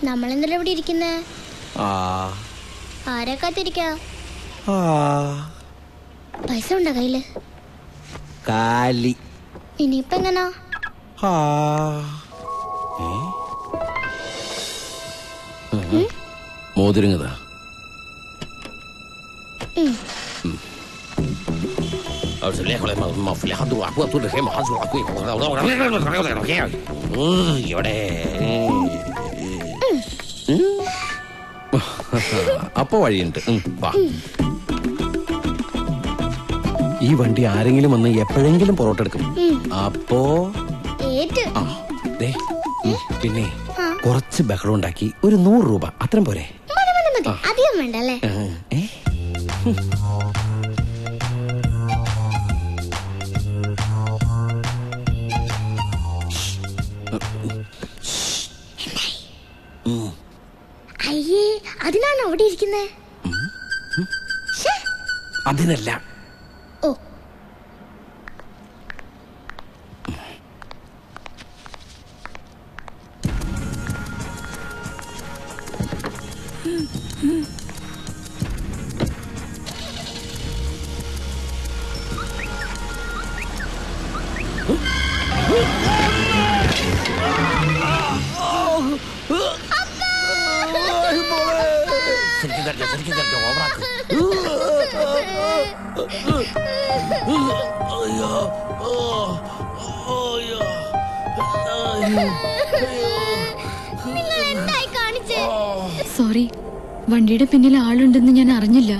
നമ്മളെന്തെല്ലാം ഇവിടെ ഇരിക്കുന്നേ ആ ആരെ കാത്തിരിക്കാ ആ പൈസ ഉണ്ടോ കയ്യില് കാലി ഇനിയിപ്പോ എങ്ങനാ ആ മോതിരങ്ങതാ ഉം. ഇവിടെ അപ്പൊ വഴിയുണ്ട് ഉം, വാ. ഈ വണ്ടി ആരെങ്കിലും വന്ന് എപ്പോഴെങ്കിലും പൊറോട്ട എടുക്കും ഉം. അപ്പോ ഏറ്റ് ആ ദേ ഉം, പിന്നെ ആ. കുറച്ച് ബഹളം ഉണ്ടാക്കി ഒരു നൂറ് രൂപ അത്രയും പോരെ മതി മതി മതി അധികം വേണ്ട അല്ലേ ആ, ഏ? അയ്യേ അതിനാണ് അവിടെ ഇരിക്കുന്നേ അതിനല്ല ഓ നിങ്ങൾ എന്തായി കാണിച്ചേ സോറി വണ്ടിയുടെ പിന്നിൽ ആളുണ്ടെന്ന് ഞാൻ അറിഞ്ഞില്ല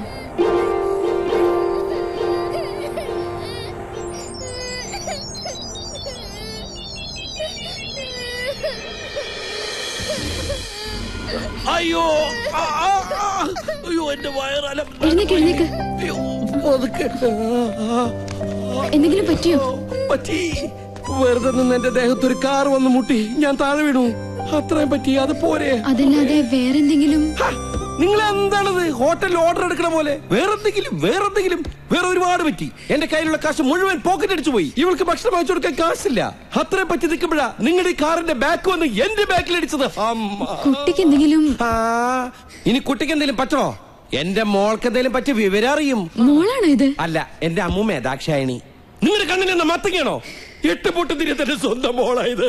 അയ്യോ ആ, ആ, ആ. അയ്യോ എന്റെ വയറലം എഴുന്നേക്ക് എഴുന്നേക്ക് അയ്യോ, പതുക്കെ. ആ, ആ, എന്തെങ്കിലും പറ്റിയോ പറ്റി വെറുതെ നിന്ന് എന്റെ ദേഹത്ത് ഒരു കാർ വന്ന് മുട്ടി ഞാൻ താഴെ വീണു അത്രയും പറ്റി അത് പോരെ അതല്ലാതെ വേറെന്തെങ്കിലും നിങ്ങൾ എന്താണത് ഹോട്ടലിൽ ഓർഡർ എടുക്കണ പോലെ വേറെന്തെങ്കിലും വേറെന്തെങ്കിലും വേറെ ഒരുപാട് പറ്റി എന്റെ കയ്യിലുള്ള കാശ് മുഴുവൻ പോക്കറ്റ് അടിച്ചു പോയി ഇവൾക്ക് ഭക്ഷണം വാങ്ങിച്ചു കൊടുക്കാൻ കാശില്ല അത്രയും പറ്റി നിൽക്കുമ്പോഴാ നിങ്ങളുടെ ഈ കാറിന്റെ ബാക്ക് വന്ന് എന്റെ ബാക്കിൽ അടിച്ചത് അമ്മ. കുട്ടിക്ക് എന്തെങ്കിലും ആ, ഇനി കുട്ടിക്ക് എന്തെങ്കിലും പറ്റണോ എന്റെ മോൾക്ക് എന്തെങ്കിലും പറ്റിയ വിവരം അറിയും മോളാണോ ഇത് അല്ല എന്റെ അമ്മൂമ്മ ദാക്ഷായണി നിങ്ങളുടെ കണ്ണിന് എന്ന മത്തങ്ങയാണോ എട്ട് പൊട്ട് തിരിയ തന്റെ സ്വന്തം മോളായത്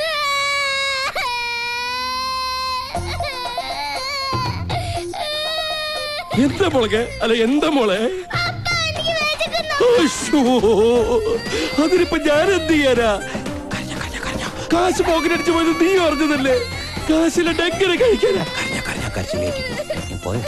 എന്താ മോളെ അല്ല എന്താ മോളെ അശ്ശോ, അതിനിപ്പോ ഞാൻ എന്ത് ചെയ്യാനാ കാശ് പോക്കറ്റ് അടിച്ചു പോയത് നീ പറഞ്ഞതല്ലേ കാശിലിട്ട് എങ്ങനെ കഴിക്കാനാ കരഞ്ഞ കരഞ്ഞ കരച്ചിലേറ്റി പോയോ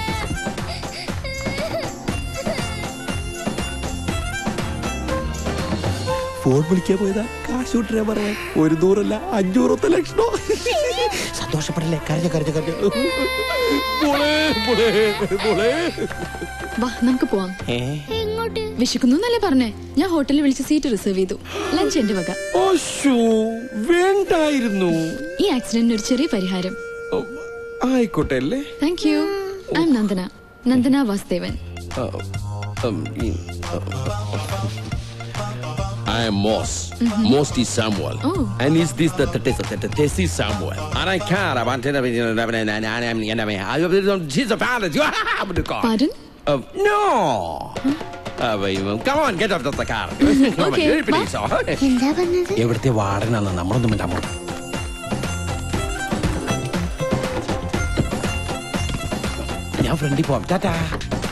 ഫോൺ വിളിക്കാൻ പോയതാ കാശ് വിട്ടരാ പറയാൻ ഒരു നൂറല്ല അഞ്ഞൂറത്തെ ലക്ഷണോ സന്തോഷപ്പെടല്ലേ കരഞ്ഞ കരഞ്ഞ കരഞ്ഞ മോളെ മോളെ മോളെ വാ നമുക്ക് പോവാം ഏ എങ്ങോട്ട് വിശക്കുന്നു എന്നല്ലേ പറഞ്ഞേ ഞാൻ ഹോട്ടലിൽ വിളിച്ച് സീറ്റ് റിസർവ് ചെയ്തു ലഞ്ച് എന്റെ വക ഓശോ വേണ്ടായിരുന്നു ഈ ആക്സിഡന്റിന് ഒരു ചെറിയ പരിഹാരം ഉം, ആയിക്കോട്ടെ അല്ലേ thank you I am Nandana Nandana Vasudevan Uh, um, in- uh, I am Moss. Moss is Samuel. Oh. And is this the the Tessie Samuel? And I care about it. She's a pilot. You have to call. Pardon? Uh, no. Uh, wait, come on, get out of the car. Come on, Okay, very വാ. please. എന്താ പറഞ്ഞത് എവിടുത്തെ വാടനാണ് നമ്മളൊന്നും മിണ്ടാമോ ഞാൻ ഫ്രണ്ടിൽ പോവാം ടാറ്റാ